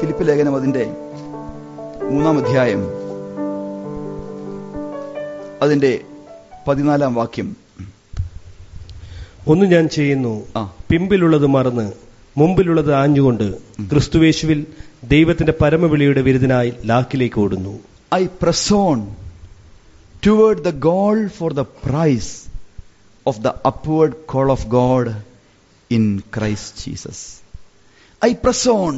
Philip ലേഖനം അതിന്റെ മൂന്നാം അധ്യായം അതിന്റെ പതിനാലാം വാക്യം ഒന്ന് ഞാൻ ചെയ്യുന്നു ആ പിമ്പിലുള്ളത് മറന്ന് മുമ്പിലുള്ളത് ആഞ്ഞുകൊണ്ട് ക്രിസ്തുവേശുവിൽ ദൈവത്തിന്റെ പരമവിളിയുടെ വിരുദ്ധനായി ലാക്കിലേക്ക് ഓടുന്നു I press on toward the goal for the prize of the upward call of God in Christ Jesus. I press on.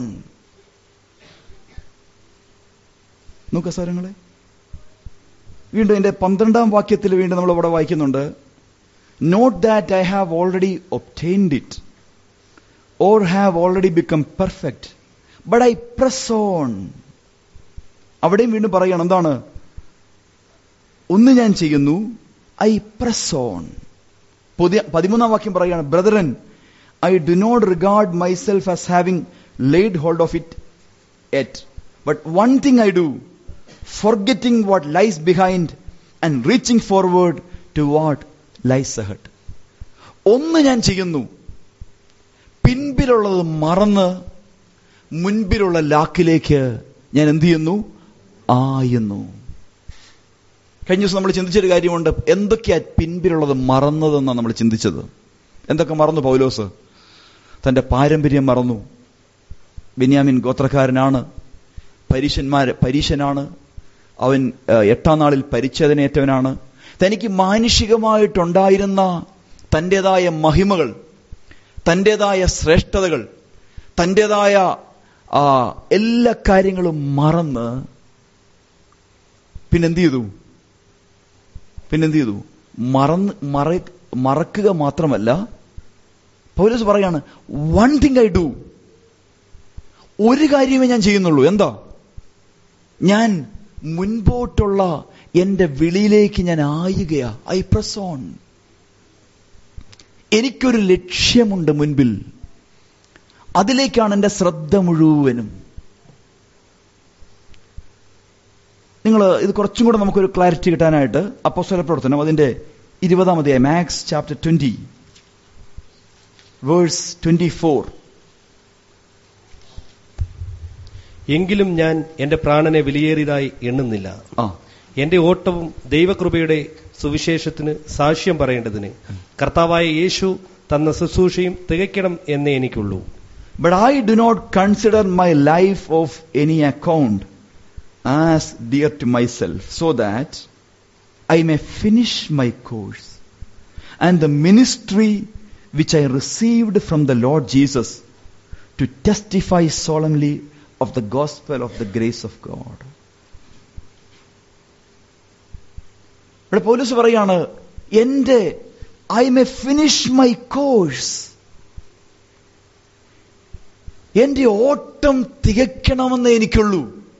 നോക്ക സാരങ്ങളെ വീണ്ടും എന്റെ പന്ത്രണ്ടാം വാക്യത്തിൽ വീണ്ടും നമ്മൾ ഇവിടെ വായിക്കുന്നുണ്ട് note that I have already obtained it or have already become perfect but I press on അവിടെയും വീണ്ടും പറയണം എന്താണ് ഒന്ന് ഞാൻ ചെയ്യുന്നു ഐ പ്രസ് ഓൺ പുതിയ പതിമൂന്നാം വാക്യം പറയാണ് brethren I do not regard myself as having laid hold of it yet but one thing I do forgetting what lies behind and reaching forward to what lies ahead ഒന്ന് ഞാൻ ചെയ്യുന്നു പിൻപിലുള്ളത് മറന്ന് മുൻപിലുള്ള ലാക്കിലേക്ക് ഞാൻ എന്ത് ചെയ്യുന്നു ആയുന്നു കഴിഞ്ഞ ദിവസം നമ്മൾ ചിന്തിച്ചൊരു കാര്യമുണ്ട് എന്തൊക്കെയാ പിൻപിലുള്ളത് മറന്നതെന്നാണ് നമ്മൾ ചിന്തിച്ചത് എന്തൊക്കെ മറന്നു പൗലോസ് തന്റെ പാരമ്പര്യം മറന്നു ബെന്യാമിൻ ഗോത്രക്കാരനാണ് പരീശന്മാർ പരീശനാണ് അവൻ ഏഹ്, എട്ടാം നാളിൽ പരിച്ഛേദനയേറ്റവനാണ് തനിക്ക് മാനുഷികമായിട്ടുണ്ടായിരുന്ന തൻ്റെതായ മഹിമകൾ തൻ്റെതായ ശ്രേഷ്ഠതകൾ തൻ്റെതായ ആ എല്ലാ കാര്യങ്ങളും മറന്ന് പിന്നെന്ത് ചെയ്തു പിന്നെന്ത് ചെയ്തു മറന്ന് മറ മറക്കുക മാത്രമല്ല പൗലോസ് പറയാണ് വൺ തിങ് ഐ ഡു ഒരു കാര്യമേ ഞാൻ ചെയ്യുന്നുള്ളൂ എന്താ ഞാൻ മുൻപോട്ടുള്ള എന്റെ വിളിയിലേക്ക് ഞാൻ ആയുകയാ ഐ പ്രസ് ഓൺ എനിക്കൊരു ലക്ഷ്യമുണ്ട് മുൻപിൽ അതിലേക്കാണ് എന്റെ ശ്രദ്ധ മുഴുവനും നിങ്ങൾ ഇത് കുറച്ചും കൂടെ നമുക്കൊരു ക്ലാരിറ്റി കിട്ടാനായിട്ട് അപ്പോസ്തല പ്രവർത്തനം അതിന്റെ ഇരുപതാമതേ മാക്സ് chapter twenty verse twenty four എങ്കിലും ഞാൻ എന്റെ പ്രാണനെ വിലയേറിയതായി എണ്ണുന്നില്ല ആ എന്റെ ഓട്ടവും ദൈവകൃപയുടെ സുവിശേഷത്തിന് സാക്ഷ്യം പറയേണ്ടതിന് കർത്താവായ യേശു തന്ന ശുശ്രൂഷയും തികയ്ക്കണം എന്നേ എനിക്കുള്ളൂ But I do not consider my life of any account as dear to myself, so that I may finish my course and the ministry which I received from the Lord Jesus to testify solemnly of the gospel of the grace of God. ഇവിടെ പൗലൂസ് പറയാണ് എന്റെ I മെ finish my course എന്റെ ഓട്ടം തികയ്ക്കണമെന്ന് എനിക്കുള്ളൂ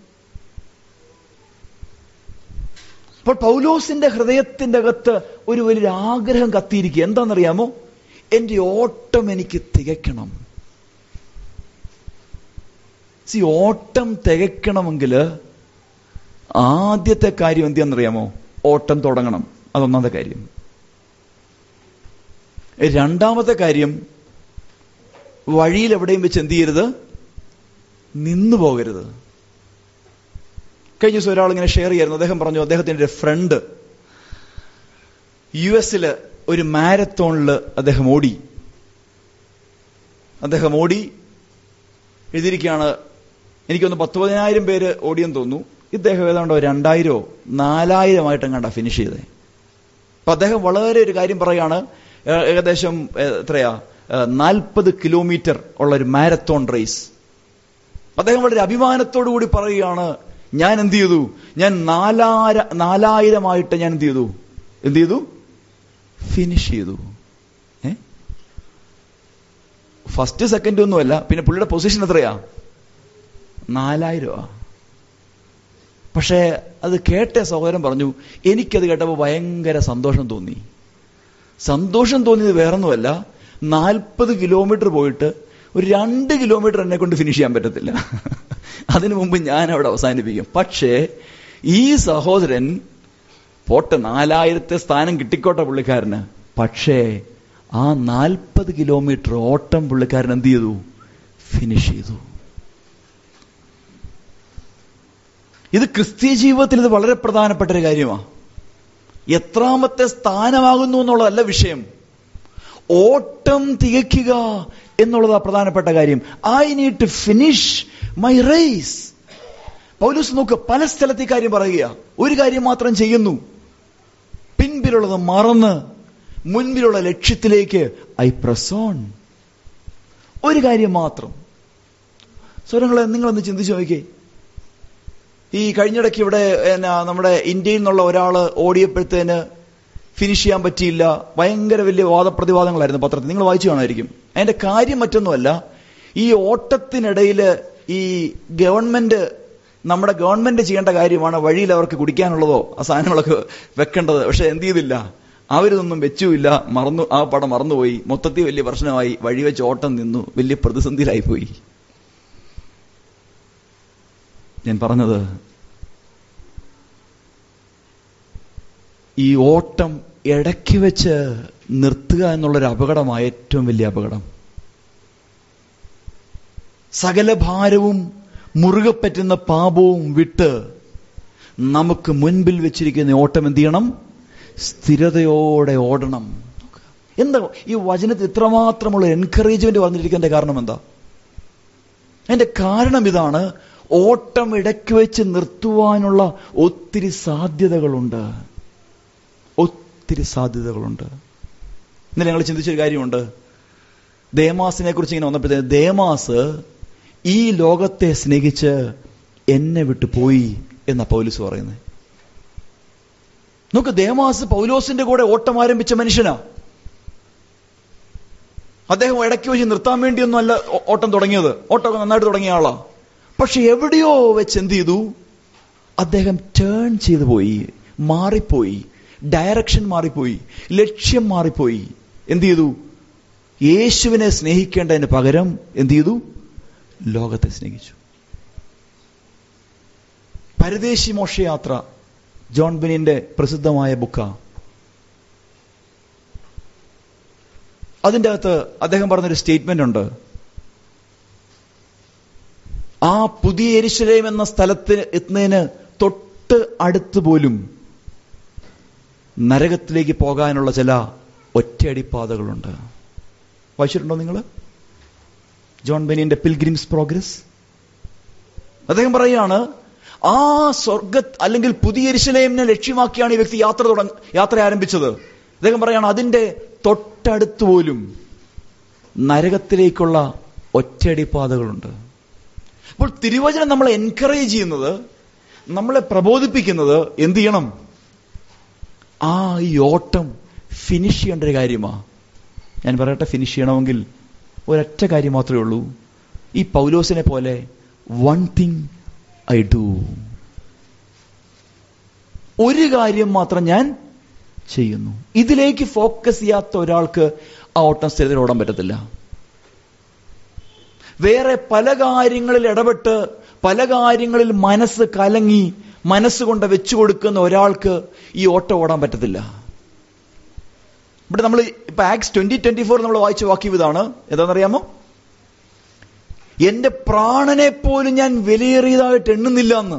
അപ്പോൾ പൗലോസിന്റെ ഹൃദയത്തിന്റെ അകത്ത് ഒരു വലിയൊരു ആഗ്രഹം കത്തിയിരിക്കുക എന്താണെന്നറിയാമോ എന്റെ ഓട്ടം എനിക്ക് തികയ്ക്കണം സി ഓട്ടം തികയ്ക്കണമെങ്കിൽ ആദ്യത്തെ കാര്യം എന്തിയാണെന്നറിയാമോ ഓട്ടം തുടങ്ങണം അതൊന്നാമത്തെ കാര്യം രണ്ടാമത്തെ കാര്യം വഴിയിൽ എവിടെയും വെച്ച് എന്ത് ചെയ്യരുത് നിന്നു പോകരുത് കഴിഞ്ഞ ദിവസം ഒരാൾ ഇങ്ങനെ ഷെയർ ചെയ്യായിരുന്നു അദ്ദേഹം പറഞ്ഞു അദ്ദേഹത്തിന്റെ ഒരു ഫ്രണ്ട് യു എസില് ഒരു മാരത്തോണിൽ അദ്ദേഹം ഓടി അദ്ദേഹം ഓടി എഴുതിയിരിക്കുകയാണ് എനിക്കൊന്ന് പത്ത് പതിനായിരം പേര് ഓടിയെന്ന് തോന്നുന്നു ഇദ്ദേഹം ഏതാണ്ടോ രണ്ടായിരോ നാലായിരമായിട്ടും കണ്ട ഫിനിഷ് ചെയ്തേ അപ്പൊ അദ്ദേഹം വളരെ ഒരു കാര്യം പറയാണ് ഏ- ഏകദേശം ഏ, എത്രയാ നാൽപ്പത് കിലോമീറ്റർ ഉള്ള ഒരു മാരത്തോൺ റേസ് അദ്ദേഹം വളരെ അഭിമാനത്തോടു കൂടി പറയുകയാണ് ഞാൻ എന്ത് ചെയ്തു ഞാൻ നാലായിര നാലായിരമായിട്ട് ഞാൻ എന്ത് ചെയ്തു എന്ത് ചെയ്തു ഫിനിഷ് ചെയ്തു ഏ ഫസ്റ്റ് സെക്കൻഡ് ഒന്നുമല്ല പിന്നെ പുള്ളിയുടെ പൊസിഷൻ എത്രയാ നാലായിരമാ പക്ഷേ അത് കേട്ട സഹോദരൻ പറഞ്ഞു എനിക്കത് കേട്ടപ്പോൾ ഭയങ്കര സന്തോഷം തോന്നി സന്തോഷം തോന്നിയത് വേറൊന്നുമല്ല നാൽപ്പത് കിലോമീറ്റർ പോയിട്ട് ഒരു രണ്ട് കിലോമീറ്റർ എന്നെ കൊണ്ട് ഫിനിഷ് ചെയ്യാൻ പറ്റത്തില്ല അതിനു മുമ്പ് ഞാൻ അവിടെ അവസാനിപ്പിക്കും പക്ഷേ ഈ സഹോദരൻ പോട്ടെ നാലായിരത്തെ സ്ഥാനം കിട്ടിക്കോട്ടെ പുള്ളിക്കാരന് പക്ഷേ ആ നാൽപ്പത് കിലോമീറ്റർ ഓട്ടം പുള്ളിക്കാരൻ എന്ത് ചെയ്തു ഫിനിഷ് ചെയ്തു ഇത് ക്രിസ്തീയ ജീവിതത്തിൽ ഇത് വളരെ പ്രധാനപ്പെട്ട ഒരു കാര്യമാണ് എത്രാമത്തെ സ്ഥാനമാകുന്നു എന്നുള്ളതല്ല വിഷയം ഓട്ടം തികയ്ക്കുക എന്നുള്ളതാ പ്രധാനപ്പെട്ട കാര്യം I need to finish my race Paulose നോക്ക് പല സ്ഥലത്ത് ഈ കാര്യം പറയുക ഒരു കാര്യം മാത്രം ചെയ്യുന്നു പിൻപിലുള്ളത് മറന്ന് മുൻപിലുള്ള ലക്ഷ്യത്തിലേക്ക് ഐ പ്രസോൺ ഒരു കാര്യം മാത്രം സ്വരങ്ങളെ നിങ്ങളൊന്ന് ചിന്തിച്ചു നോക്കിയേ ഈ കഴിഞ്ഞിടയ്ക്ക് ഇവിടെ എന്നാ നമ്മുടെ ഇന്ത്യയിൽ നിന്നുള്ള ഒരാൾ ഓടിയപ്പോഴത്തേന് ഫിനിഷ് ചെയ്യാൻ പറ്റിയില്ല ഭയങ്കര വലിയ വാദപ്രതിവാദങ്ങളായിരുന്നു പത്രത്തിൽ നിങ്ങൾ വായിച്ചു കാണുമായിരിക്കും അതിന്റെ കാര്യം മറ്റൊന്നുമല്ല ഈ ഓട്ടത്തിനിടയിൽ ഈ ഗവൺമെന്റ് നമ്മുടെ ഗവൺമെന്റ് ചെയ്യേണ്ട കാര്യമാണ് വഴിയിൽ അവർക്ക് കുടിക്കാനുള്ളതോ ആ സാധനങ്ങളൊക്കെ വെക്കേണ്ടത് പക്ഷെ എന്ത് ചെയ്തില്ല അവരിതൊന്നും വെച്ചുമില്ല മറന്നു ആ പടം മറന്നുപോയി മൊത്തത്തിൽ വലിയ പ്രശ്നമായി വഴി വെച്ച് ഓട്ടം നിന്നു വലിയ പ്രതിസന്ധിയിലായിപ്പോയി ഞാൻ പറഞ്ഞത് ഈ ഓട്ടം ഇടയ്ക്ക് വെച്ച് നിർത്തുക എന്നുള്ളൊരു അപകടമായ ഏറ്റവും വലിയ അപകടം സകല ഭാരവും മുറുകെ പറ്റുന്ന പാപവും വിട്ട് നമുക്ക് മുൻപിൽ വെച്ചിരിക്കുന്ന ഓട്ടം എന്ത് ചെയ്യണം സ്ഥിരതയോടെ ഓടണം എന്താ ഈ വചനത്തിൽ ഇത്രമാത്രമുള്ള എൻകറേജ്മെന്റ് പറഞ്ഞിരിക്കേണ്ട കാരണം എന്താ അതിന്റെ കാരണം ഇതാണ് ഓട്ടം ഇടയ്ക്ക് വെച്ച് നിർത്തുവാനുള്ള ഒത്തിരി സാധ്യതകളുണ്ട് ഒത്തിരി സാധ്യതകളുണ്ട് ഇന്നലെ ഞങ്ങൾ ചിന്തിച്ചൊരു കാര്യമുണ്ട് ദേമാസിനെ കുറിച്ച് ഇങ്ങനെ വന്നപ്പോഴത്തേക്ക് ദേമാസ് ഈ ലോകത്തെ സ്നേഹിച്ച് എന്നെ വിട്ടു പോയി എന്ന പൗലോസ് പറയുന്നത് നോക്ക് ദേമാസ് പൗലോസിന്റെ കൂടെ ഓട്ടം ആരംഭിച്ച മനുഷ്യനാ അദ്ദേഹം ഇടയ്ക്ക് വെച്ച് നിർത്താൻ വേണ്ടിയൊന്നും അല്ല ഓ- ഓട്ടം തുടങ്ങിയത് ഓട്ടമൊക്കെ നന്നായിട്ട് തുടങ്ങിയ ആളാ പക്ഷെ എവിടെയോ വെച്ച് എന്ത് ചെയ്തു അദ്ദേഹം ടേൺ ചെയ്തു പോയി മാറിപ്പോയി ഡയറക്ഷൻ മാറിപ്പോയി ലക്ഷ്യം മാറിപ്പോയി എന്ത് ചെയ്തു യേശുവിനെ സ്നേഹിക്കേണ്ടതിന് പകരം എന്ത് ചെയ്തു ലോകത്തെ സ്നേഹിച്ചു പരദേശി മോക്ഷയാത്ര ജോൺ ബിനിന്റെ പ്രസിദ്ധമായ ബുക്ക അതിൻ്റെ അകത്ത് അദ്ദേഹം പറഞ്ഞൊരു സ്റ്റേറ്റ്മെന്റ് ഉണ്ട് ആ പുതിയ എരിശലേം എന്ന സ്ഥലത്ത് എത്തുന്നതിന് തൊട്ട് അടുത്ത് പോലും നരകത്തിലേക്ക് പോകാനുള്ള ചില ഒറ്റയടിപ്പാതകളുണ്ട് വായിച്ചിട്ടുണ്ടോ നിങ്ങൾ ജോൺ ബെനിന്റെ പിൽഗ്രിംസ് പ്രോഗ്രസ് അദ്ദേഹം പറയുകയാണ് ആ സ്വർഗ അല്ലെങ്കിൽ പുതിയ എരിശലേമിനെ ലക്ഷ്യമാക്കിയാണ് ഈ വ്യക്തി യാത്ര തുടങ്ങ യാത്ര ആരംഭിച്ചത് അദ്ദേഹം പറയാണ് അതിന്റെ തൊട്ടടുത്ത് പോലും നരകത്തിലേക്കുള്ള ഒറ്റയടിപ്പാതകളുണ്ട് അപ്പോൾ തിരുവചനം നമ്മളെ എൻകറേജ് ചെയ്യുന്നത് നമ്മളെ പ്രബോധിപ്പിക്കുന്നത് എന്ത് ചെയ്യണം ആ ഈ ഓട്ടം ഫിനിഷ് ചെയ്യേണ്ട ഒരു കാര്യമാ ഞാൻ പറയട്ടെ ഫിനിഷ് ചെയ്യണമെങ്കിൽ ഒരൊറ്റ കാര്യം മാത്രമേ ഉള്ളൂ ഈ പൗലോസിനെ പോലെ വൺ തിങ് ഐ ഡു ഒരു കാര്യം മാത്രം ഞാൻ ചെയ്യുന്നു ഇതിലേക്ക് ഫോക്കസ് ചെയ്യാത്ത ഒരാൾക്ക് ആ ഓട്ടം സ്ഥിരതയിൽ ഓടാൻ പറ്റത്തില്ല വേറെ പല കാര്യങ്ങളിൽ ഇടപെട്ട് പല കാര്യങ്ങളിൽ മനസ്സ് കലങ്ങി മനസ്സുകൊണ്ട് വെച്ചു കൊടുക്കുന്ന ഒരാൾക്ക് ഈ ഓട്ടം ഓടാൻ പറ്റത്തില്ല ഇവിടെ നമ്മൾ ഇപ്പൊ ആക്സ് ട്വന്റി ട്വന്റി ഫോർ നമ്മൾ വായിച്ച വാക്യം ഇതാണ് എന്താണെന്നറിയാമോ എന്റെ പ്രാണനെ പോലും ഞാൻ വിലയേറിയതായിട്ട് എണ്ണുന്നില്ല എന്ന്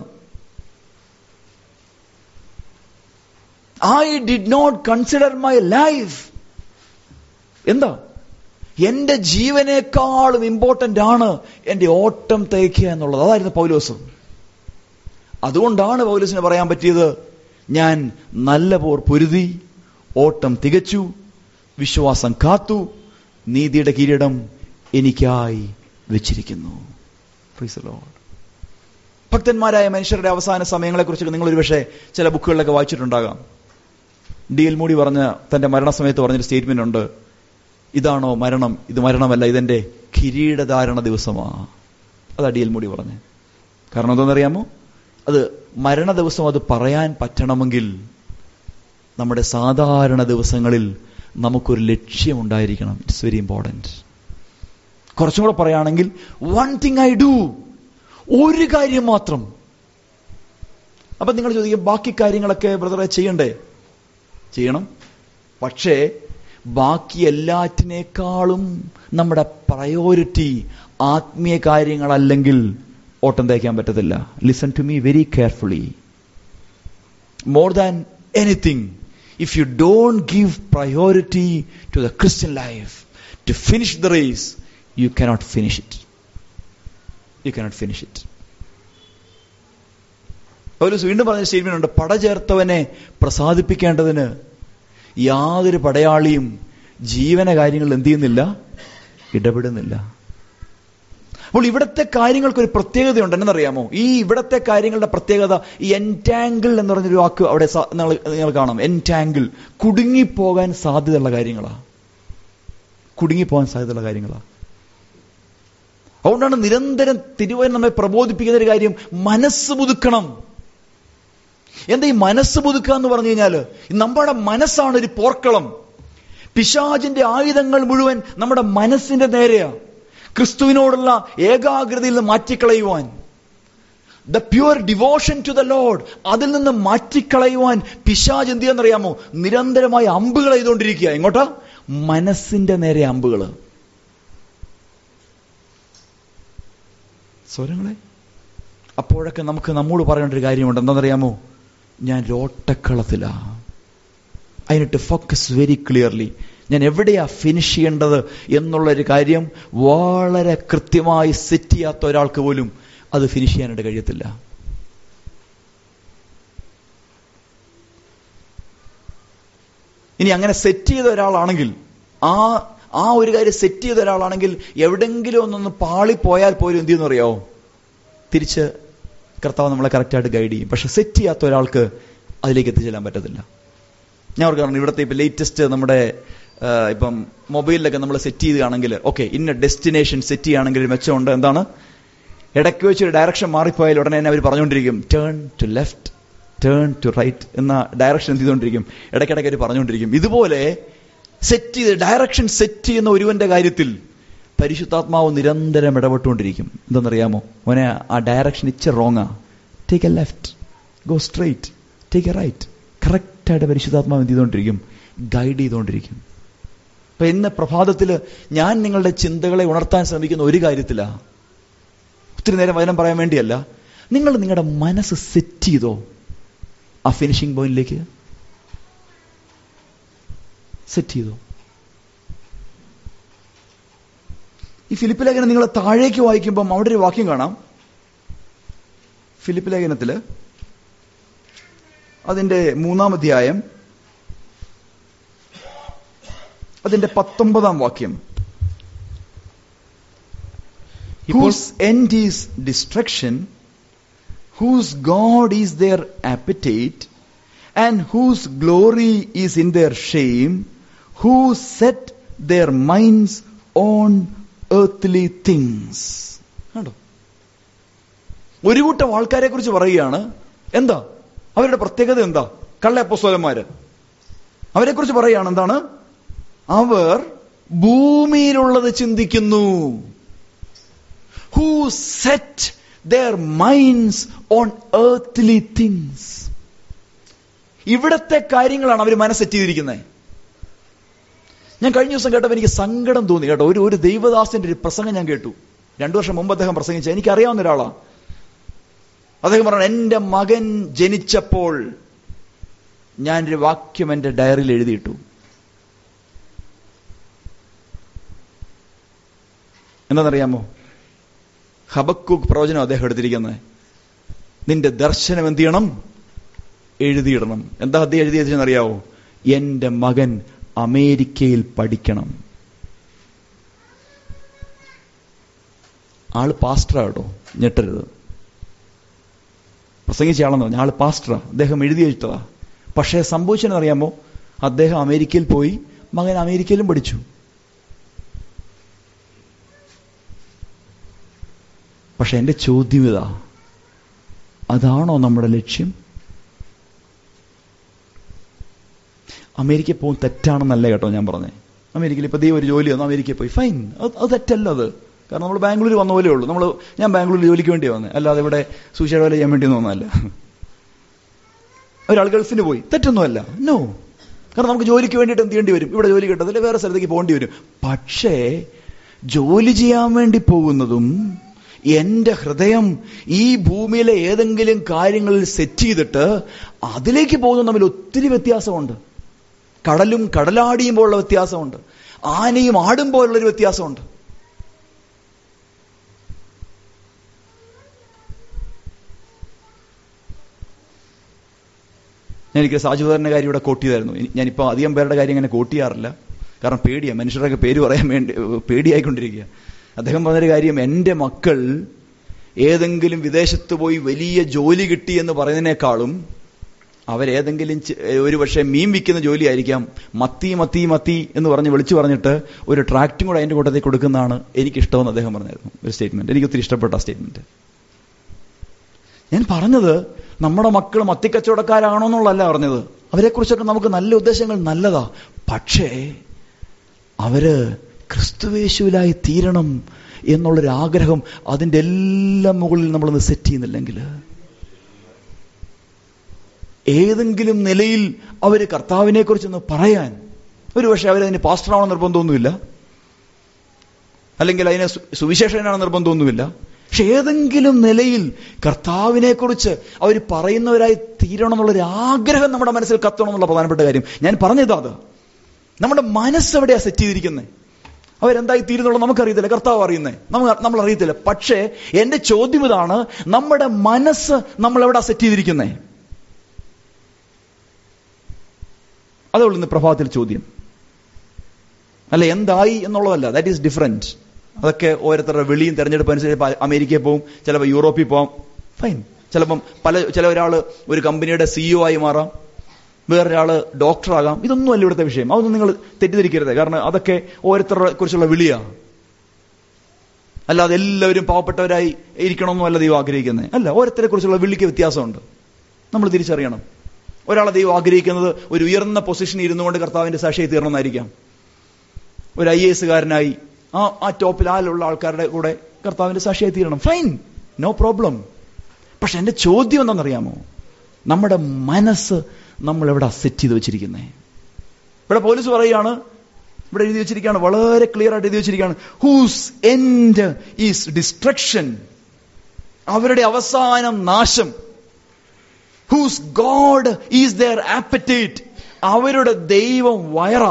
I did not consider my life എന്താ എന്റെ ജീവനേക്കാളും ഇമ്പോർട്ടന്റ് ആണ് എന്റെ ഓട്ടം തയ്ക്കുക എന്നുള്ളത് അതായിരുന്നു പൗലോസ് അതുകൊണ്ടാണ് പൗലോസിന് പറയാൻ പറ്റിയത് ഞാൻ നല്ല പോർ പൊരുതി ഓട്ടം തികച്ചു വിശ്വാസം കാത്തു നീതിയുടെ കിരീടം എനിക്കായി വെച്ചിരിക്കുന്നു Praise the Lord. ഭക്തന്മാരായ മനുഷ്യരുടെ അവസാന സമയങ്ങളെക്കുറിച്ച് നിങ്ങൾ ഒരുപക്ഷെ ചില ബുക്കുകളിലൊക്കെ വായിച്ചിട്ടുണ്ടാകാം ഡി എൽ മൂടി പറഞ്ഞ തന്റെ മരണസമയത്ത് പറഞ്ഞൊരു സ്റ്റേറ്റ്മെന്റ് ഉണ്ട് ഇതാണോ മരണം ഇത് മരണമല്ല ഇതെന്റെ കിരീടധാരണ ദിവസമാ അതാ ഡി എൽ മൂടി പറഞ്ഞത് കാരണം എന്താണെന്നറിയാമോ അത് മരണ ദിവസം അത് പറയാൻ പറ്റണമെങ്കിൽ നമ്മുടെ സാധാരണ ദിവസങ്ങളിൽ നമുക്കൊരു ലക്ഷ്യമുണ്ടായിരിക്കണം ഇറ്റ്സ് വെരി ഇമ്പോർട്ടൻറ്റ് കുറച്ചും കൂടെ പറയുകയാണെങ്കിൽ വൺ തിങ് ഐ ഡു ഒരു കാര്യം മാത്രം അപ്പൊ നിങ്ങൾ ചോദിക്കും ബാക്കി കാര്യങ്ങളൊക്കെ ബ്രദറെ ചെയ്യണ്ടേ ചെയ്യണം പക്ഷേ ബാക്കി എല്ലാറ്റിനേക്കാളും നമ്മുടെ പ്രയോറിറ്റി ആത്മീയ കാര്യങ്ങളല്ലെങ്കിൽ ഓട്ടം തയ്ക്കാൻ പറ്റത്തില്ല listen to me very carefully more than anything if you don't give priority to the Christian life to finish the race you cannot finish it you cannot finish it Paulose വീണ്ടും പറഞ്ഞ സ്റ്റേറ്റ്മെന്റ് ഉണ്ട് പട ചേർത്തവനെ പ്രസാദിപ്പിക്കേണ്ടതിന് യാതൊരു പടയാളിയും ജീവന കാര്യങ്ങളിൽ എന്ത് ചെയ്യുന്നില്ല ഇടപെടുന്നില്ല അപ്പോൾ ഇവിടത്തെ കാര്യങ്ങൾക്ക് ഒരു പ്രത്യേകതയുണ്ട് എന്നറിയാമോ ഈ ഇവിടത്തെ കാര്യങ്ങളുടെ പ്രത്യേകത ഈ എൻറ്റാങ്കിൾ എന്ന് പറഞ്ഞൊരു വാക്ക് അവിടെ സ- നിങ്ങൾ നിങ്ങൾ കാണാം എൻറ്റാങ്കിൾ കുടുങ്ങിപ്പോകാൻ സാധ്യതയുള്ള കാര്യങ്ങളാ കുടുങ്ങിപ്പോകാൻ സാധ്യതയുള്ള കാര്യങ്ങളാ അതുകൊണ്ടാണ് നിരന്തരം തിരുവൻ നമ്മെ പ്രബോധിപ്പിക്കുന്ന ഒരു കാര്യം മനസ്സ് പുതുക്കണം എന്താ ഈ മനസ്സ് പുതുക്കുക എന്ന് പറഞ്ഞു കഴിഞ്ഞാൽ നമ്മുടെ മനസ്സാണ് ഒരു പോർക്കളം പിശാചിന്റെ ആയുധങ്ങൾ മുഴുവൻ നമ്മുടെ മനസ്സിന്റെ നേരെയാ ക്രിസ്തുവിനോടുള്ള ഏകാഗ്രതയിൽ നിന്ന് മാറ്റിക്കളയുവാൻ the pure devotion to the Lord അതിൽ നിന്ന് മാറ്റിക്കളയുവാൻ പിശാജ് എന്ത് ചെയ്യാന്നറിയാമോ നിരന്തരമായി അമ്പുകൾ ചെയ്തുകൊണ്ടിരിക്കുക എങ്ങോട്ടാ മനസ്സിന്റെ നേരെ അമ്പുകള് സ്വരങ്ങളെ അപ്പോഴൊക്കെ നമുക്ക് നമ്മോട് പറയേണ്ട ഒരു കാര്യമുണ്ട് എന്താണെന്നറിയാമോ ഞാൻ ലോട്ടക്കളത്തിലാ അതിനിട്ട് ഫോക്കസ് വെരി ക്ലിയർലി ഞാൻ എവിടെയാ ഫിനിഷ് ചെയ്യേണ്ടത് എന്നുള്ളൊരു കാര്യം വളരെ കൃത്യമായി സെറ്റ് ചെയ്യാത്ത ഒരാൾക്ക് പോലും അത് ഫിനിഷ് ചെയ്യാനായിട്ട് കഴിയത്തില്ല ഇനി അങ്ങനെ സെറ്റ് ചെയ്ത ഒരാളാണെങ്കിൽ ആ ആ ഒരു കാര്യം സെറ്റ് ചെയ്ത ഒരാളാണെങ്കിൽ എവിടെങ്കിലും ഒന്നൊന്ന് പാളിപ്പോയാൽ പോലും എന്ത് ചെയ്യുന്ന അറിയാവോ തിരിച്ച് കർത്താവ് നമ്മളെ കറക്റ്റായിട്ട് ഗൈഡ് ചെയ്യും പക്ഷെ സെറ്റ് ചെയ്യാത്ത ഒരാൾക്ക് അതിലേക്ക് എത്തിച്ചെല്ലാൻ പറ്റത്തില്ല ഞാൻ അവർക്ക് പറഞ്ഞു ഇവിടുത്തെ ഇപ്പം ലേറ്റസ്റ്റ് നമ്മുടെ ആ, ഇപ്പം മൊബൈലിലൊക്കെ നമ്മൾ സെറ്റ് ചെയ്യുകയാണെങ്കിൽ ഓക്കെ ഇന്ന ഡെസ്റ്റിനേഷൻ സെറ്റ് ചെയ്യുകയാണെങ്കിൽ ഒരു മെച്ചമുണ്ട് എന്താണ് ഇടയ്ക്ക് വെച്ച് ഒരു ഡയറക്ഷൻ മാറിപ്പോയാൽ ഉടനെ തന്നെ അവർ പറഞ്ഞുകൊണ്ടിരിക്കും turn to left turn to right എന്ന ഡയറക്ഷൻ എന്ത് ചെയ്തുകൊണ്ടിരിക്കും ഇടയ്ക്കിടയ്ക്ക് അവർ പറഞ്ഞുകൊണ്ടിരിക്കും ഇതുപോലെ സെറ്റ് ചെയ്ത് ഡയറക്ഷൻ സെറ്റ് ചെയ്യുന്ന ഒരുവന്റെ കാര്യത്തിൽ പരിശുദ്ധാത്മാവ് നിരന്തരം ഇടപെട്ടുകൊണ്ടിരിക്കും എന്തെന്നറിയാമോ മോനെ ആ ഡയറക്ഷൻ ഇച്ച റോങ്ങാ take a left go straight take a right കറക്റ്റായിട്ട് പരിശുദ്ധാത്മാവ് എന്ത് ചെയ്തുകൊണ്ടിരിക്കും ഗൈഡ് ചെയ്തുകൊണ്ടിരിക്കും അപ്പൊ ഇന്ന് പ്രഭാതത്തിൽ ഞാൻ നിങ്ങളുടെ ചിന്തകളെ ഉണർത്താൻ ശ്രമിക്കുന്ന ഒരു കാര്യത്തിലാ ഒത്തിരി നേരം വചനം പറയാൻ വേണ്ടിയല്ല നിങ്ങൾ നിങ്ങളുടെ മനസ്സ് സെറ്റ് ചെയ്തോ ആ ഫിനിഷിംഗ് പോയിന്റിലേക്ക് സെറ്റ് ചെയ്തോ ഈ ഫിലിപ്പ് ലേഖനം നിങ്ങൾ താഴേക്ക് വായിക്കുമ്പം അവിടെ ഒരു വാക്യം കാണാം ഫിലിപ്പ് ലേഖനത്തില് അതിന്റെ മൂന്നാം അധ്യായം അതിന്റെ പത്തൊമ്പതാം വാക്യം ഇപ്പോൾ whose end is destruction, whose God is their appetite, and whose glory is in their shame, who set their minds on earthly things. കണ്ടോ ഒരു കൂട്ടം ആൾക്കാരെ കുറിച്ച് പറയുകയാണ് എന്താ അവരുടെ പ്രത്യേകത എന്താ കള്ള അപ്പോസ്തലന്മാര് അവരെ കുറിച്ച് പറയുകയാണ് എന്താണ് അവർ ഭൂമിയിലുള്ളത് ചിന്തിക്കുന്നു who set their minds on earthly things. ഇവിടത്തെ കാര്യങ്ങളാണ് അവർ മനസ്സെറ്റ് ചെയ്തിരിക്കുന്നത് ഞാൻ കഴിഞ്ഞ ദിവസം കേട്ടപ്പോൾ എനിക്ക് സങ്കടം തോന്നി കേട്ടോ ഒരു ഒരു ദൈവദാസന്റെ ഒരു പ്രസംഗം ഞാൻ കേട്ടു രണ്ടു വർഷം മുമ്പ് അദ്ദേഹം പ്രസംഗിച്ച എനിക്ക് അറിയാവുന്ന ഒരാളാ അദ്ദേഹം പറഞ്ഞു എന്റെ മകൻ ജനിച്ചപ്പോൾ ഞാനൊരു വാക്യം എന്റെ ഡയറിയിൽ എഴുതിയിട്ടു എന്താണെന്നറിയാമോ ഹബക്കൂക്ക് പ്രവചനം അദ്ദേഹം എടുത്തിരിക്കുന്നത് നിന്റെ ദർശനം എന്ത് ചെയ്യണം എഴുതിയിടണം എന്താ അദ്ദേഹം എഴുതിയെന്ന് അറിയാവോ എന്റെ മകൻ അമേരിക്കയിൽ പഠിക്കണം ആള് പാസ്റ്ററാ കേട്ടോ ഞെട്ടരുത് പ്രസംഗിച്ച ആളെന്ന് പറഞ്ഞു ആള് പാസ്റ്ററാ അദ്ദേഹം എഴുതി വെച്ചതാ പക്ഷേ സംഭവിച്ചെന്നറിയാമോ അദ്ദേഹം അമേരിക്കയിൽ പോയി മകൻ അമേരിക്കയിലും പഠിച്ചു പക്ഷെ എന്റെ ചോദ്യം ഇതാ അതാണോ നമ്മുടെ ലക്ഷ്യം അമേരിക്കയിൽ പോകും തെറ്റാണെന്നല്ല കേട്ടോ ഞാൻ പറഞ്ഞേ അമേരിക്കയിൽ ഇപ്പൊ ദൈവം ഒരു ജോലി വന്നു അമേരിക്കയിൽ പോയി ഫൈൻ അത് അത് തെറ്റല്ല അത് കാരണം നമ്മൾ ബാംഗ്ലൂർ വന്ന പോലെ ഉള്ളൂ നമ്മൾ ഞാൻ ബാംഗ്ലൂരിൽ ജോലിക്ക് വേണ്ടി വന്നത് അല്ലാതെ ഇവിടെ സൂചിച്ച വേല ചെയ്യാൻ വേണ്ടി ഒന്നല്ല ഒരാൾ ഗൾഫിന് പോയി തെറ്റൊന്നുമല്ല നോ കാരണം നമുക്ക് ജോലിക്ക് വേണ്ടിയിട്ട് എന്ത് ചെയ്യേണ്ടി വരും ഇവിടെ ജോലി കിട്ടത്തില്ല വേറെ സ്ഥലത്തേക്ക് പോകേണ്ടി വരും പക്ഷേ ജോലി ചെയ്യാൻ വേണ്ടി പോകുന്നതും എന്റെ ഹൃദയം ഈ ഭൂമിയിലെ ഏതെങ്കിലും കാര്യങ്ങളിൽ സെറ്റ് ചെയ്തിട്ട് അതിലേക്ക് പോകുന്ന തമ്മിൽ ഒത്തിരി വ്യത്യാസമുണ്ട് കടലും കടലാടിയും പോലുള്ള വ്യത്യാസമുണ്ട് ആനയും ആടും പോലുള്ളൊരു വ്യത്യാസമുണ്ട് ഞാൻ എനിക്ക് സാജുദാറിന്റെ കാര്യം ഇവിടെ കോട്ട് ചെയ്തായിരുന്നു ഇനി- ഞാനിപ്പോൾ അധികം പേരുടെ കാര്യം അങ്ങനെ കോട്ട് ചെയ്യാറില്ല കാരണം പേടിയാണ് മനുഷ്യരുടെയൊക്കെ പേര് പറയാൻ വേണ്ടി പേടിയായിക്കൊണ്ടിരിക്കുക അദ്ദേഹം പറഞ്ഞൊരു കാര്യം എൻ്റെ മക്കൾ ഏതെങ്കിലും വിദേശത്ത് പോയി വലിയ ജോലി കിട്ടി എന്ന് പറയുന്നതിനേക്കാളും അവരേതെങ്കിലും ചെ- ഒരു പക്ഷേ മീൻ വിൽക്കുന്ന ജോലിയായിരിക്കാം മത്തി മത്തി മത്തി എന്ന് പറഞ്ഞ് വിളിച്ചു പറഞ്ഞിട്ട് ഒരു ട്രാക്റ്റും കൂടെ അതിന്റെ കൂട്ടത്തിൽ കൊടുക്കുന്നതാണ് എനിക്കിഷ്ടമെന്ന് അദ്ദേഹം പറഞ്ഞായിരുന്നു ഒരു സ്റ്റേറ്റ്മെന്റ് എനിക്ക് ഒത്തിരി ഇഷ്ടപ്പെട്ട സ്റ്റേറ്റ്മെന്റ് ഞാൻ പറഞ്ഞത് നമ്മുടെ മക്കൾ മത്തിക്കച്ചവടക്കാരാണോ എന്നുള്ളതല്ല പറഞ്ഞത് അവരെക്കുറിച്ചൊക്കെ നമുക്ക് നല്ല ഉദ്ദേശങ്ങൾ നല്ലതാ പക്ഷേ അവര് ക്രിസ്തുവേശുവിലായി തീരണം എന്നുള്ളൊരു ആഗ്രഹം അതിന്റെ എല്ലാം മുകളിൽ നമ്മളൊന്ന് സെറ്റ് ചെയ്യുന്നില്ലെങ്കിൽ ഏതെങ്കിലും നിലയിൽ അവര് കർത്താവിനെ കുറിച്ചൊന്ന് പറയാൻ ഒരു പക്ഷെ അവരതിന് പാസ്റ്ററാവണം നിർബന്ധമൊന്നുമില്ല അല്ലെങ്കിൽ അതിനെ സു- സുവിശേഷകനാണ് നിർബന്ധമൊന്നുമില്ല പക്ഷെ ഏതെങ്കിലും നിലയിൽ കർത്താവിനെ കുറിച്ച് അവർ പറയുന്നവരായി തീരണം എന്നുള്ളൊരു ആഗ്രഹം നമ്മുടെ മനസ്സിൽ കത്തണം എന്നുള്ള പ്രധാനപ്പെട്ട കാര്യം ഞാൻ പറഞ്ഞതാ അത് നമ്മുടെ മനസ്സ് എവിടെയാ സെറ്റ് ചെയ്തിരിക്കുന്നത് അവരെന്തായി തീരുന്നുള്ളത് നമുക്കറിയത്തില്ല കർത്താവ് അറിയുന്നേ നമ്മൾ നമ്മൾ അറിയത്തില്ല പക്ഷേ എന്റെ ചോദ്യം ഇതാണ് നമ്മുടെ മനസ്സ് നമ്മൾ എവിടാ സെറ്റ് ചെയ്തിരിക്കുന്നേ അതുള്ളൂ ഇന്ന് പ്രഭാതത്തിൽ ചോദ്യം അല്ല എന്തായി എന്നുള്ളതല്ല ദാറ്റ് ഈസ് ഡിഫറെന്റ് അതൊക്കെ ഓരോരുത്തരുടെ വെളിയും തെരഞ്ഞെടുപ്പ് അനുസരിച്ച് ഇപ്പൊ അമേരിക്കയിൽ പോകും ചിലപ്പോൾ യൂറോപ്പിൽ പോകാം ഫൈൻ ചിലപ്പം പല ചില ഒരാൾ ഒരു കമ്പനിയുടെ സിഇഒ ആയി മാറാം വേറൊരാള് ഡോക്ടറാകാം ഇതൊന്നും അല്ല ഇവിടുത്തെ വിഷയം അതൊന്നും നിങ്ങൾ തെറ്റിദ്ധരിക്കരുത് കാരണം അതൊക്കെ ഓരോരുത്തരുടെ കുറിച്ചുള്ള വിളിയാണ് അല്ലാതെ എല്ലാവരും പാവപ്പെട്ടവരായി ഇരിക്കണമെന്നും അല്ല ദൈവം ആഗ്രഹിക്കുന്നത് അല്ല ഓരോരുത്തരെ കുറിച്ചുള്ള വിളിക്ക് വ്യത്യാസമുണ്ട് നമ്മൾ തിരിച്ചറിയണം ഒരാളെ ദൈവം ആഗ്രഹിക്കുന്നത് ഒരു ഉയർന്ന പൊസിഷനിൽ ഇരുന്നുകൊണ്ട് കർത്താവിന്റെ സാക്ഷിയായി തീരണമെന്നായിരിക്കാം ഒരു ഐ എസ് കാരനായി ആ ആ ടോപ്പിൽ ആലുള്ള ആൾക്കാരുടെ കൂടെ കർത്താവിന്റെ സാക്ഷിയായി തീരണം ഫൈൻ നോ പ്രോബ്ലം പക്ഷെ എന്റെ ചോദ്യം എന്താണെന്നറിയാമോ നമ്മുടെ മനസ്സ് നമ്മൾ എവിടെ സെറ്റ് ചെയ്ത് വെച്ചിരിക്കുന്നേ ഇവിടെ പോലീസ് പറയുകയാണ് ഇവിടെ എഴുതി വെച്ചിരിക്കുകയാണ് വളരെ ക്ലിയർ ആയിട്ട് എഴുതി വെച്ചിരിക്കുകയാണ് ഹൂസ് എൻഡ് ഈസ് ഡിസ്ട്രക്ഷൻ അവരുടെ അവസാനം നാശം whose God is their appetite അവരുടെ ദൈവം വയറ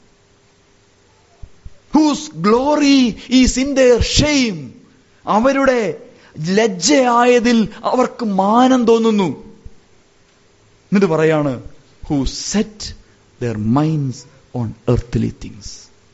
whose glory is in their shame അവരുടെ ലജ്ജയായതിൽ അവർക്ക് മാനം തോന്നുന്നു എന്നിട്ട് പറയാണ് who set their minds on earthly things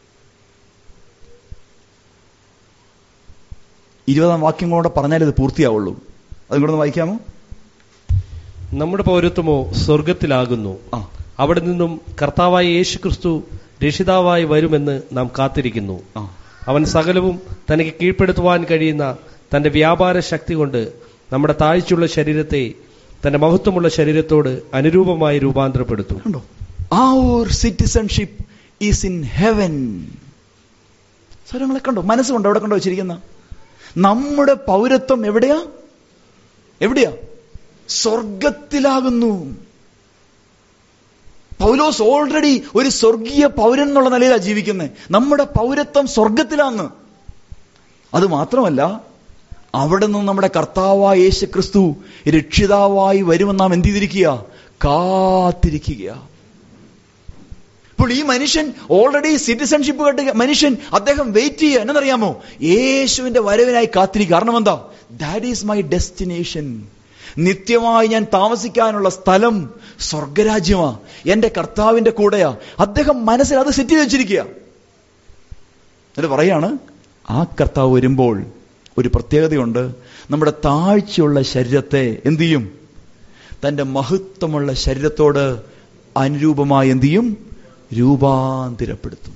ഇരുപതാം വാക്യം കൂടെ പറഞ്ഞാൽ ഇത് പൂർത്തിയാവുള്ളൂ അതും കൂടെ ഒന്ന് വായിക്കാമോ നമ്മുടെ പൗരത്വമോ സ്വർഗത്തിലാകുന്നു ആ അവിടെ നിന്നും കർത്താവായ യേശു ക്രിസ്തു രക്ഷിതാവായി വരുമെന്ന് നാം കാത്തിരിക്കുന്നു ആ അവൻ സകലവും തനിക്ക് കീഴ്പ്പെടുത്തുവാൻ കഴിയുന്ന തന്റെ വ്യാപാര ശക്തി കൊണ്ട് നമ്മുടെ താഴ്ചയുള്ള ശരീരത്തെ തന്റെ മഹത്വമുള്ള ശരീരത്തോട് അനുരൂപമായി രൂപാന്തരപ്പെടുത്തും കണ്ടോ our citizenship is in heaven സ്വരങ്ങളെ കണ്ടോ മനസ്സുകൊണ്ട് എവിടെ കണ്ടോ വെച്ചിരിക്കുന്ന നമ്മുടെ പൗരത്വം എവിടെയാ എവിടെയാ സ്വർഗത്തിലാകുന്നു പൗലോസ് ഓൾറെഡി ഒരു സ്വർഗീയ പൗരൻ എന്നുള്ള നിലയിലാണ് ജീവിക്കുന്നത് നമ്മുടെ പൗരത്വം സ്വർഗത്തിലാന്ന് അത് മാത്രമല്ല അവിടെ നിന്ന് നമ്മുടെ കർത്താവായ യേശു ക്രിസ്തു രക്ഷിതാവായി വരുമെന്ന് നാം എന്ത് ചെയ്തിരിക്കുക കാത്തിരിക്കുക ഇപ്പോൾ ഈ മനുഷ്യൻ ഓൾറെഡി സിറ്റിസൺഷിപ്പ് കേട്ട് മനുഷ്യൻ അദ്ദേഹം വെയിറ്റ് ചെയ്യുക എന്നറിയാമോ യേശുവിന്റെ വരവിനായി കാത്തിരിക്കുക കാരണം എന്താ ദാറ്റ് ഈസ് മൈ ഡെസ്റ്റിനേഷൻ നിത്യമായി ഞാൻ താമസിക്കാനുള്ള സ്ഥലം സ്വർഗരാജ്യമാ എന്റെ കർത്താവിന്റെ കൂടെയാ അദ്ദേഹം മനസ്സിൽ അത് സെറ്റ് ചെയ്ത് വെച്ചിരിക്കുക എന്നിട്ട് പറയാണ് ആ കർത്താവ് വരുമ്പോൾ ഒരു പ്രത്യേകതയുണ്ട് നമ്മുടെ താഴ്ചയുള്ള ശരീരത്തെ എന്തു ചെയ്യും തന്റെ മഹത്വമുള്ള ശരീരത്തോട് അനുരൂപമായി എന്തു ചെയ്യും രൂപാന്തരപ്പെടുത്തും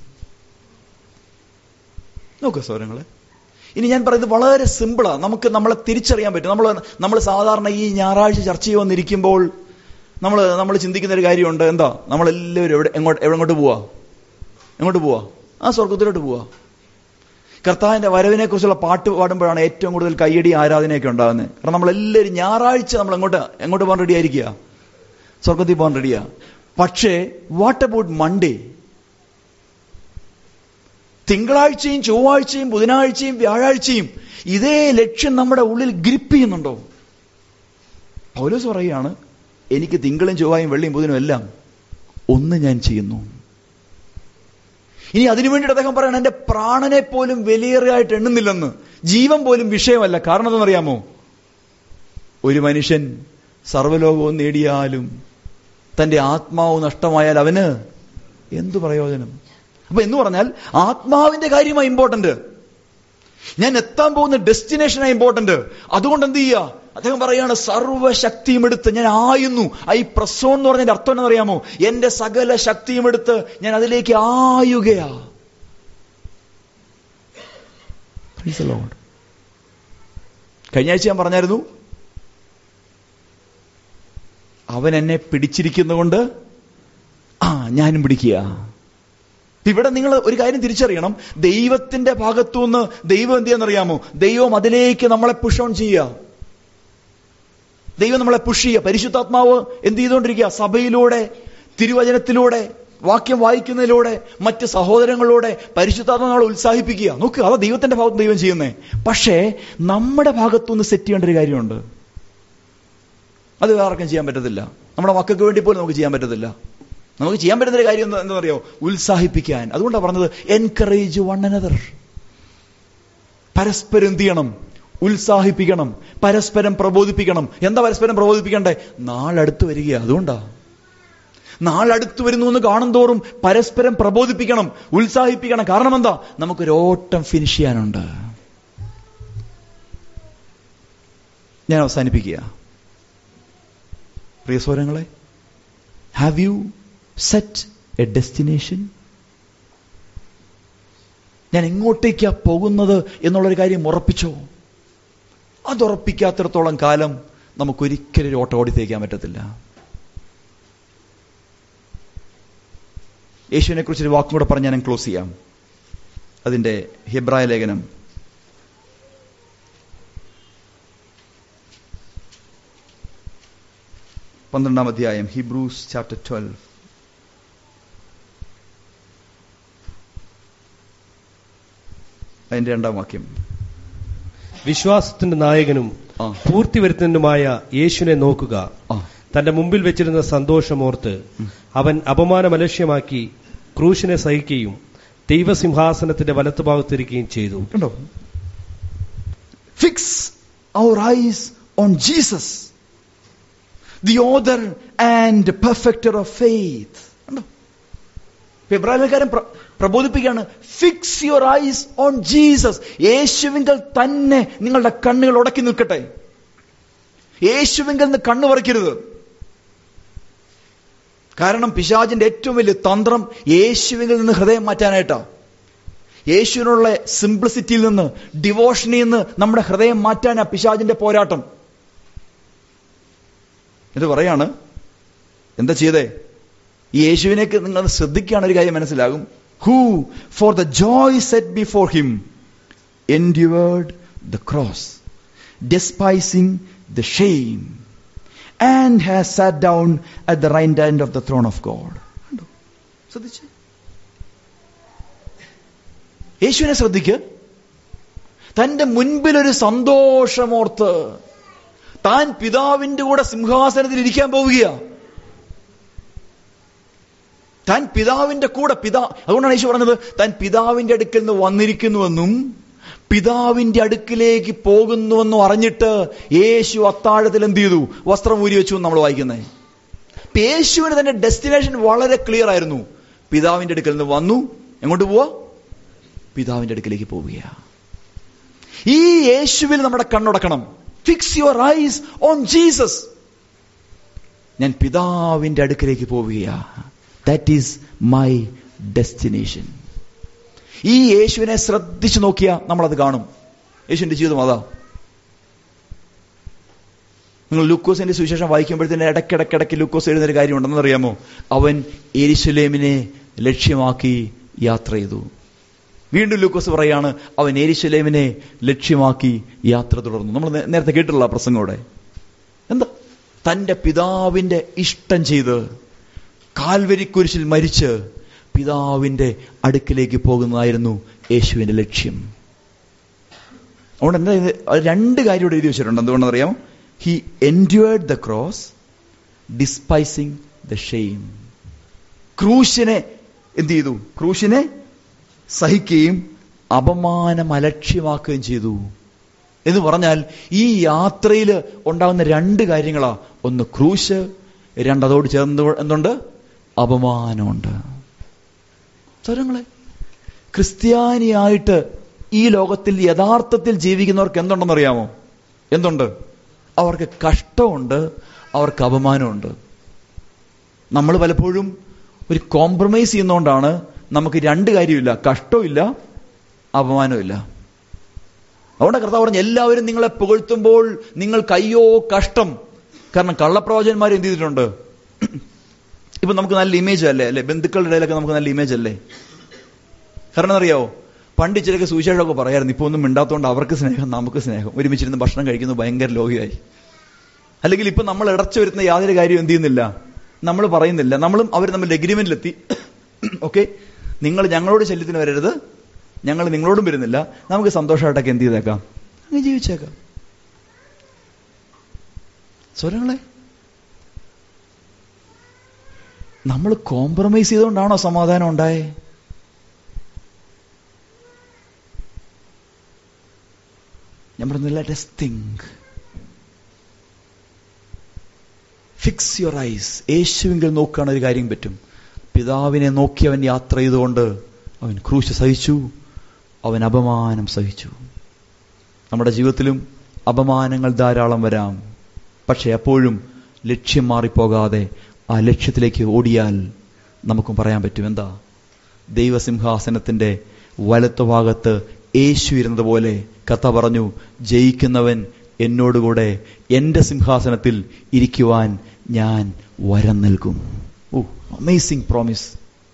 നോക്കുക സൗരങ്ങളെ ഇനി ഞാൻ പറയുന്നത് വളരെ സിമ്പിളാ നമുക്ക് നമ്മളെ തിരിച്ചറിയാൻ പറ്റും നമ്മൾ നമ്മൾ സാധാരണ ഈ ഞായറാഴ്ച ചർച്ച ചെയ്ത് വന്നിരിക്കുമ്പോൾ നമ്മൾ നമ്മൾ ചിന്തിക്കുന്ന ഒരു കാര്യമുണ്ട് എന്താ നമ്മളെല്ലാവരും എവിടെ എങ്ങോട്ട് എങ്ങോട്ട് പോവാ എങ്ങോട്ട് പോവാ ആ സ്വർഗത്തിലോട്ട് പോവാ കർത്താവിന്റെ വരവിനെ കുറിച്ചുള്ള പാട്ട് പാടുമ്പോഴാണ് ഏറ്റവും കൂടുതൽ കയ്യടി ആരാധനയൊക്കെ ഉണ്ടാകുന്നത് കാരണം നമ്മളെല്ലാവരും ഞായറാഴ്ച നമ്മൾ എങ്ങോട്ട് എങ്ങോട്ട് പോകാൻ റെഡി ആയിരിക്കുക സ്വർഗത്തിൽ പോകാൻ റെഡിയാ പക്ഷേ വാട്ട് അബൌട്ട് മൺഡേ തിങ്കളാഴ്ചയും ചൊവ്വാഴ്ചയും ബുധനാഴ്ചയും വ്യാഴാഴ്ചയും ഇതേ ലക്ഷ്യം നമ്മുടെ ഉള്ളിൽ ഗ്രിപ്പ് ചെയ്യുന്നുണ്ടോ പൗലോസ് പറയുകയാണ് എനിക്ക് തിങ്കളും ചൊവ്വായും വെള്ളിയും ബുധനും എല്ലാം ഒന്ന് ഞാൻ ചെയ്യുന്നു ഇനി അതിനു വേണ്ടിയിട്ട് അദ്ദേഹം പറയണം എന്റെ പ്രാണനെ പോലും വിലയേറിയായിട്ട് എണ്ണുന്നില്ലെന്ന് ജീവൻ പോലും വിഷയമല്ല കാരണം എന്തെന്നറിയാമോ ഒരു മനുഷ്യൻ സർവ്വലോകവും നേടിയാലും തന്റെ ആത്മാവ് നഷ്ടമായാൽ അവന് എന്തു പ്രയോജനം അപ്പൊ എന്ന് പറഞ്ഞാൽ ആത്മാവിന്റെ കാര്യമാണ് ഇമ്പോർട്ടന്റ് ഞാൻ എത്താൻ പോകുന്ന ഡെസ്റ്റിനേഷനാണ് ഇമ്പോർട്ടന്റ് അതുകൊണ്ട് എന്ത് ചെയ്യുക അദ്ദേഹം പറയാണ് സർവ്വശക്തിയും എടുത്ത് ഞാൻ ആയുന്നു ഐ പ്രസോൺ എന്ന് പറഞ്ഞതിന്റെ അർത്ഥം എന്നറിയാമോ എന്റെ സകല ശക്തിയും എടുത്ത് ഞാൻ അതിലേക്ക് ആയുകയാ Praise the Lord. കഴിഞ്ഞ ആഴ്ച ഞാൻ പറഞ്ഞായിരുന്നു അവൻ എന്നെ പിടിച്ചിരിക്കുന്നതുകൊണ്ട് ആ ഞാനും പിടിക്കുക ഇവിടെ നിങ്ങൾ ഒരു കാര്യം തിരിച്ചറിയണം ദൈവത്തിന്റെ ഭാഗത്തുനിന്ന് ദൈവം എന്ത് ചെയ്യാന്നറിയാമോ ദൈവം അതിലേക്ക് നമ്മളെ പുഷ് ഓൺ ചെയ്യുക ദൈവം നമ്മളെ പുഷ് ചെയ്യുക പരിശുദ്ധാത്മാവ് എന്ത് ചെയ്തുകൊണ്ടിരിക്കുക സഭയിലൂടെ തിരുവചനത്തിലൂടെ വാക്യം വായിക്കുന്നതിലൂടെ മറ്റ് സഹോദരങ്ങളോടെ പരിശുദ്ധാത്മ നമ്മളെ ഉത്സാഹിപ്പിക്കുക നോക്കുക അതാ ദൈവത്തിന്റെ ഭാഗത്ത് ദൈവം ചെയ്യുന്നേ പക്ഷേ നമ്മുടെ ഭാഗത്തുനിന്ന് സെറ്റ് ചെയ്യേണ്ട ഒരു കാര്യമുണ്ട് അത് വേറെ ആർക്കും ചെയ്യാൻ പറ്റത്തില്ല നമ്മുടെ മക്കൾക്ക് വേണ്ടി പോലും നമുക്ക് ചെയ്യാൻ പറ്റത്തില്ല നമുക്ക് ചെയ്യാൻ പറ്റുന്ന ഒരു കാര്യം എന്താ എന്താ പറയുക ഉത്സാഹിപ്പിക്കാൻ അതുകൊണ്ടാണ് പറഞ്ഞത് എൻകറേജ് വൺ അനദർ പരസ്പരം എന്ത് ചെയ്യണം ഉത്സാഹിപ്പിക്കണം പരസ്പരം പ്രബോധിപ്പിക്കണം എന്താ പരസ്പരം പ്രബോധിപ്പിക്കണ്ടേ നാളടുത്ത് വരിക അതുകൊണ്ടാ നാളടുത്ത് വരുന്നു എന്ന് കാണും തോറും പരസ്പരം പ്രബോധിപ്പിക്കണം ഉത്സാഹിപ്പിക്കണം കാരണം എന്താ നമുക്കൊരു ഓട്ടം ഫിനിഷ് ചെയ്യാനുണ്ട് ഞാൻ അവസാനിപ്പിക്കുക പ്രിയ സ്വരങ്ങളെ have you set a destination ഞാൻ എങ്ങോട്ടേക്കാ പോകുന്നത് എന്നുള്ളൊരു കാര്യം ഉറപ്പിച്ചോ അതുറപ്പിക്കാത്തിടത്തോളം കാലം നമുക്കൊരിക്കലും ഒരു ഓട്ടം ഓടി തേക്കാൻ പറ്റത്തില്ല യേശുവിനെ കുറിച്ചൊരു വാക്കും കൂടെ പറഞ്ഞ് ഞാൻ ക്ലോസ് ചെയ്യാം അതിന്റെ ഹിബ്രായ ലേഖനം പന്ത്രണ്ടാം അധ്യായം ഹിബ്രൂസ് ചാപ്റ്റർ ട്വൽവ് അതിന്റെ രണ്ടാം വാക്യം വിശ്വാസത്തിന്റെ നായകനും ആ പൂർത്തി വരുത്തുന്നതിനുമായ യേശുവിനെ നോക്കുക ആ തന്റെ മുമ്പിൽ വെച്ചിരുന്ന സന്തോഷമോർത്ത് അവൻ അപമാനമലക്ഷ്യമാക്കി ക്രൂശിനെ സഹിക്കുകയും ദൈവസിംഹാസനത്തിന്റെ വലത്തുഭാഗത്തിരിക്കുകയും ചെയ്തു കണ്ടോ fix our eyes on Jesus the author and perfecter of faith കണ്ടോ ഫെബ്രുവരിക്കാരൻ പ്രബോധിപ്പിക്കുകയാണ് fix your eyes on Jesus യേശുവിങ്കൽ തന്നെ നിങ്ങളുടെ കണ്ണുകൾ ഉടക്കി നിൽക്കട്ടെ യേശുവിങ്കൽ നിന്ന് കണ്ണു പറിക്കരുത് കാരണം പിശാചിന്റെ ഏറ്റവും വലിയ തന്ത്രം യേശുവിങ്കിൽ നിന്ന് ഹൃദയം മാറ്റാനായിട്ടാ യേശുവിനുള്ള സിംപ്ലിസിറ്റിയിൽ നിന്ന് ഡിവോഷനിൽ നിന്ന് നമ്മുടെ ഹൃദയം മാറ്റാനാ പിശാചിന്റെ പോരാട്ടം ഇത് പറയാണ് എന്താ ചെയ്തേ ഈ യേശുവിനേക്ക് നിങ്ങൾ ശ്രദ്ധിക്കുകയാണ് ഒരു കാര്യം മനസ്സിലാകും who for the joy set before him endured the cross despising the shame and has sat down at the right hand of the throne of God ശ്രദ്ധിച്ച് യേശുവിനെ ശ്രദ്ധിക്ക് തന്റെ മുൻപിൽ ഒരു സന്തോഷമോർത്ത് താൻ പിതാവിന്റെ കൂടെ സിംഹാസനത്തിൽ ഇരിക്കാൻ പോവുകയാ താൻ പിതാവിന്റെ കൂടെ പിതാ അതുകൊണ്ടാണ് യേശു പറഞ്ഞത് താൻ പിതാവിന്റെ അടുക്കൽ നിന്ന് വന്നിരിക്കുന്നുവെന്നും പിതാവിന്റെ അടുക്കിലേക്ക് പോകുന്നുവെന്നും അറിഞ്ഞിട്ട് യേശു അത്താഴത്തിൽ എന്ത് ചെയ്തു വസ്ത്രം ഊരി വെച്ചു എന്ന് നമ്മൾ വായിക്കുന്നത് ഇപ്പൊ യേശുവിന് തന്റെ ഡെസ്റ്റിനേഷൻ വളരെ ക്ലിയർ ആയിരുന്നു പിതാവിന്റെ അടുക്കൽ നിന്ന് വന്നു എങ്ങോട്ട് പോവാ പിതാവിന്റെ അടുക്കിലേക്ക് പോവുകയാ ഈ യേശുവിൽ നമ്മുടെ കണ്ണുടക്കണം fix your eyes on Jesus ഞാൻ പിതാവിന്റെ അടുക്കിലേക്ക് പോവുകയാ ദാറ്റ് ഈസ് മൈ ഡെസ്റ്റിനേഷൻ ഈ യേശുവിനെ ശ്രദ്ധിച്ചു നോക്കിയാൽ നമ്മളത് കാണും യേശുവിന്റെ ജീവിതം അതാ നിങ്ങൾ ലൂക്കോസിന്റെ സുവിശേഷം വായിക്കുമ്പോഴത്തേന് ഇടയ്ക്കിടയ്ക്കിടയ്ക്ക് ലൂക്കോസ് എഴുതുന്ന ഒരു കാര്യമുണ്ടെന്ന് അറിയാമോ അവൻ എരിശുലേമിനെ ലക്ഷ്യമാക്കി യാത്ര ചെയ്തു വീണ്ടും ലൂക്കോസ് പറയാണ് അവൻ എരിശുലേമിനെ ലക്ഷ്യമാക്കി യാത്ര തുടർന്നു നമ്മൾ നേ- നേരത്തെ കേട്ടിട്ടുള്ള പ്രസംഗം ഇവിടെ എന്താ തന്റെ പിതാവിന്റെ ഇഷ്ടം ചെയ്ത് കാൽവരി കുരിശിൽ മരിച്ച് പിതാവിന്റെ അടുക്കിലേക്ക് പോകുന്നതായിരുന്നു യേശുവിന്റെ ലക്ഷ്യം അതുകൊണ്ട് എന്താ ഇത് രണ്ട് കാര്യം ഇവിടെ എഴുതി വെച്ചിട്ടുണ്ട് എന്തുകൊണ്ടെന്ന് അറിയാമോ he endured the cross despising the shame ക്രൂശിനെ എന്ത് ചെയ്തു ക്രൂശിനെ സഹിക്കുകയും അപമാനം അലക്ഷ്യമാക്കുകയും ചെയ്തു എന്ന് പറഞ്ഞാൽ ഈ യാത്രയിൽ ഉണ്ടാകുന്ന രണ്ട് കാര്യങ്ങളാ ഒന്ന് ക്രൂശ് രണ്ട് അതോട് ചേർന്ന് എന്തുണ്ട് അപമാനമുണ്ട് സ്വരങ്ങളെ ക്രിസ്ത്യാനിയായിട്ട് ഈ ലോകത്തിൽ യഥാർത്ഥത്തിൽ ജീവിക്കുന്നവർക്ക് എന്തുണ്ടെന്ന് അറിയാമോ എന്തുണ്ട് അവർക്ക് കഷ്ടമുണ്ട് അവർക്ക് അപമാനമുണ്ട് നമ്മൾ പലപ്പോഴും ഒരു കോംപ്രമൈസ് ചെയ്യുന്നതുകൊണ്ടാണ് നമുക്ക് രണ്ട് കാര്യമില്ല കഷ്ടമില്ല അപമാനമില്ല അതുകൊണ്ട് കർത്താവ് പറഞ്ഞു എല്ലാവരും നിങ്ങളെ പുകഴ്ത്തുമ്പോൾ നിങ്ങൾ കയ്യോ കഷ്ടം കാരണം കള്ളപ്രവചന്മാർ എന്ത് ചെയ്തിട്ടുണ്ട് ഇപ്പൊ നമുക്ക് നല്ല ഇമേജ് അല്ലേ അല്ലെ ബന്ധുക്കളുടെ ഇടയിലൊക്കെ നമുക്ക് നല്ല ഇമേജ് അല്ലേ കാരണം അറിയാവോ പണ്ട് ഇച്ചിരൊക്കെ സുവിശേഷമൊക്കെ പറയായിരുന്നു ഇപ്പൊ ഒന്നും മിണ്ടാത്തോണ്ട് അവർക്ക് സ്നേഹം നമുക്ക് സ്നേഹം ഒരുമിച്ചിരുന്ന് ഭക്ഷണം കഴിക്കുന്നത് ഭയങ്കര ലോകിയായി അല്ലെങ്കിൽ ഇപ്പൊ നമ്മൾ ഇടച്ചു വരുന്ന യാതൊരു കാര്യം എന്ത് ചെയ്യുന്നില്ല നമ്മൾ പറയുന്നില്ല നമ്മളും അവർ തമ്മിൽ എഗ്രിമെന്റിലെത്തി ഓക്കെ നിങ്ങൾ ഞങ്ങളോട് ശല്യത്തിന് വരരുത് ഞങ്ങൾ നിങ്ങളോടും വരുന്നില്ല നമുക്ക് സന്തോഷമായിട്ടൊക്കെ എന്ത് ചെയ്തേക്കാം അങ്ങ് ജീവിച്ചേക്കാം സ്വരങ്ങളെ നമ്മൾ കോംപ്രമൈസ് ചെയ്തുകൊണ്ടാണോ സമാധാനം ഉണ്ടായേ ഞാൻ പറഞ്ഞില്ല let think fix your eyes യേശുവിങ്കിൽ നോക്കുകയാണ് ഒരു കാര്യം പറ്റും പിതാവിനെ നോക്കി അവൻ യാത്ര ചെയ്തുകൊണ്ട് അവൻ ക്രൂശ് സഹിച്ചു അവൻ അപമാനം സഹിച്ചു നമ്മുടെ ജീവിതത്തിലും അപമാനങ്ങൾ ധാരാളം വരാം പക്ഷെ അപ്പോഴും ലക്ഷ്യം മാറിപ്പോകാതെ ആ ലക്ഷ്യത്തിലേക്ക് ഓടിയാൽ നമുക്കും പറയാൻ പറ്റും എന്താ ദൈവസിംഹാസനത്തിന്റെ വലത്തുഭാഗത്ത് യേശു ഇരുന്നത് പോലെ കഥ പറഞ്ഞു ജയിക്കുന്നവൻ എന്നോടുകൂടെ എന്റെ സിംഹാസനത്തിൽ ഇരിക്കുവാൻ ഞാൻ വരം നൽകും ഓ അമേസിംഗ് പ്രോമിസ്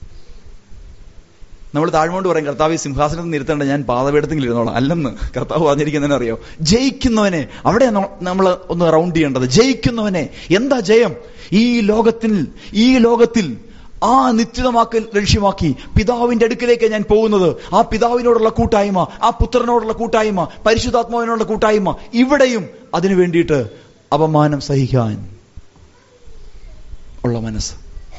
നമ്മൾ താഴ്മോണ്ട് പറയും കർത്താവ് ഈ സിംഹാസനത്തിൽ നിർത്തേണ്ട ഞാൻ പാതപീഠത്തിൽ ഇരുന്നോളാം അല്ലെന്ന് കർത്താവ് പറഞ്ഞിരിക്കുന്നതിനെ അറിയോ ജയിക്കുന്നവനെ അവിടെ നമ്മൾ ഒന്ന് റൗണ്ട് ചെയ്യേണ്ടത് ജയിക്കുന്നവനെ എന്താ ജയം ഈ ലോകത്തിൽ ഈ ലോകത്തിൽ ആ നിശ്ചിതമാക്കൽ ലക്ഷ്യമാക്കി പിതാവിന്റെ അടുക്കിലേക്ക് ഞാൻ പോകുന്നത് ആ പിതാവിനോടുള്ള കൂട്ടായ്മ ആ പുത്രനോടുള്ള കൂട്ടായ്മ പരിശുദ്ധാത്മാവിനോടുള്ള കൂട്ടായ്മ ഇവിടെയും അതിനു വേണ്ടിയിട്ട് അപമാനം സഹിക്കാൻ ഉള്ള മനസ്സ്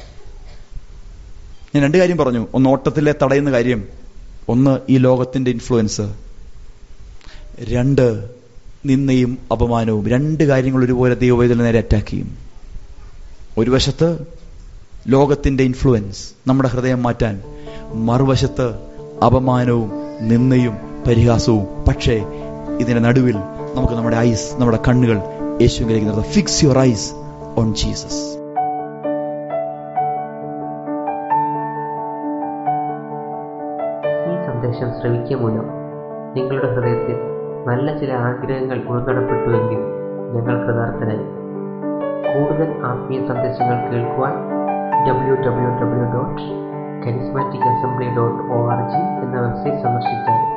ഞാൻ രണ്ട് കാര്യം പറഞ്ഞു ഒന്ന് ഓട്ടത്തിലെ തടയുന്ന കാര്യം ഒന്ന് ഈ ലോകത്തിന്റെ ഇൻഫ്ലുവൻസ് രണ്ട് നിന്നയും അപമാനവും രണ്ട് കാര്യങ്ങൾ ഒരുപോലെ ദൈവവേദന നേരെ അറ്റാക്ക് ചെയ്യും ഒരു വശത്ത് ലോകത്തിന്റെ ഇൻഫ്ലുവൻസ് നമ്മുടെ ഹൃദയം മാറ്റാൻ മറുവശത്ത് അപമാനവും നിന്നയും പരിഹാസവും പക്ഷേ ഇതിന്റെ നടുവിൽ നമുക്ക് നമ്മുടെ ഐസ് നമ്മുടെ കണ്ണുകൾ യേശുവിലേക്ക് നിർത്താം fix your eyes on Jesus ഈ സന്ദേശം ശ്രവിക്കുക മൂലം നിങ്ങളുടെ ഹൃദയത്തിൽ നല്ല ചില ആഗ്രഹങ്ങൾ ഉൾനടപ്പെട്ടുവെങ്കിൽ ഞങ്ങൾ കൃതാർത്ഥനായി കൂടുതൽ ആത്മീയ സന്ദേശങ്ങൾ കേൾക്കുവാൻ W W W dot charismatic assembly dot O R G എന്ന വെബ്സൈറ്റ് സന്ദർശിച്ചാൽ